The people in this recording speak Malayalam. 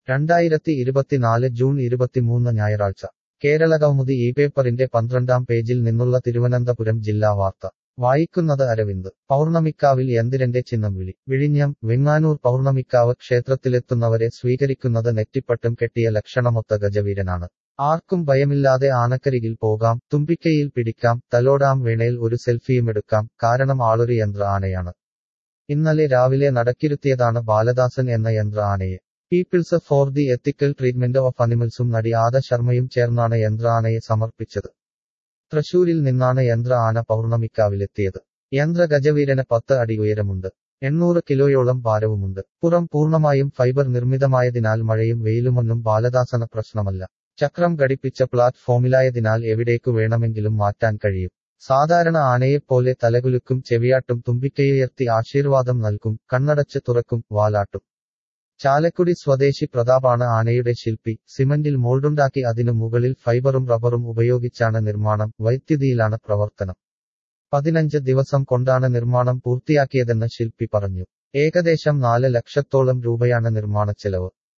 രണ്ടായിരത്തി ഇരുപത്തിനാല് ജൂൺ ഇരുപത്തിമൂന്ന് ഞായറാഴ്ച കേരള കൗമുദി ഈ പേപ്പറിന്റെ പന്ത്രണ്ടാം പേജിൽ നിന്നുള്ള തിരുവനന്തപുരം ജില്ലാ വാർത്ത വായിക്കുന്നത് അരവിന്ദ് പൗർണമിക്കാവിൽ യന്തിരന്റെ ചിഹ്നം വിളി വിഴിഞ്ഞം വെങ്ങാനൂർ പൗർണമിക്കാവ് ക്ഷേത്രത്തിലെത്തുന്നവരെ സ്വീകരിക്കുന്നത് നെറ്റിപ്പട്ടും കെട്ടിയ ലക്ഷണമൊത്ത ഗജവീരനാണ് ആർക്കും ഭയമില്ലാതെ ആനക്കരികിൽ പോകാം തുമ്പിക്കൈയിൽ പിടിക്കാം തലോടാം വേണേൽ ഒരു സെൽഫിയുമെടുക്കാം കാരണം ആളൊരു യന്ത്ര ആനയാണ് ഇന്നലെ രാവിലെ നടക്കിരുത്തിയതാണ് ബാലദാസൻ എന്ന യന്ത്ര ആനയെ peoples for the ethical treatment of അനിമൽസും നടി ആദ ശർമ്മയും ചേർന്നാണ് യന്ത്ര ആനയെ സമർപ്പിച്ചത് തൃശൂരിൽ നിന്നാണ് യന്ത്ര ആന പൗർണമിക്കാവിലെത്തിയത് യന്ത്ര ഗജവീരന് പത്ത് അടി ഉയരമുണ്ട് എണ്ണൂറ് കിലോയോളം ഭാരവുമുണ്ട് പുറം പൂർണ്ണമായും ഫൈബർ നിർമ്മിതമായതിനാൽ മഴയും വെയിലുമൊന്നും ബാലദാസന പ്രശ്നമല്ല ചക്രം ഘടിപ്പിച്ച പ്ലാറ്റ്ഫോമിലായതിനാൽ എവിടേക്കു വേണമെങ്കിലും മാറ്റാൻ കഴിയും സാധാരണ ആനയെപ്പോലെ തലകുലുക്കും ചെവിയാട്ടും തുമ്പിക്കൈയുയർത്തി ആശീർവാദം നൽകും കണ്ണടച്ച് തുറക്കും വാലാട്ടും ചാലക്കുടി സ്വദേശി പ്രതാപാണ് ആനയുടെ ശില്പി സിമന്റിൽ മോൾഡുണ്ടാക്കി അതിനു മുകളിൽ ഫൈബറും റബ്ബറും ഉപയോഗിച്ചാണ് നിർമ്മാണം വൈദ്യുതിയിലാണ് പ്രവർത്തനം പതിനഞ്ച് ദിവസം കൊണ്ടാണ് നിർമ്മാണം പൂർത്തിയാക്കിയതെന്ന് ശില്പി പറഞ്ഞു ഏകദേശം നാല് ലക്ഷത്തോളം രൂപയാണ് നിർമ്മാണ ചെലവ്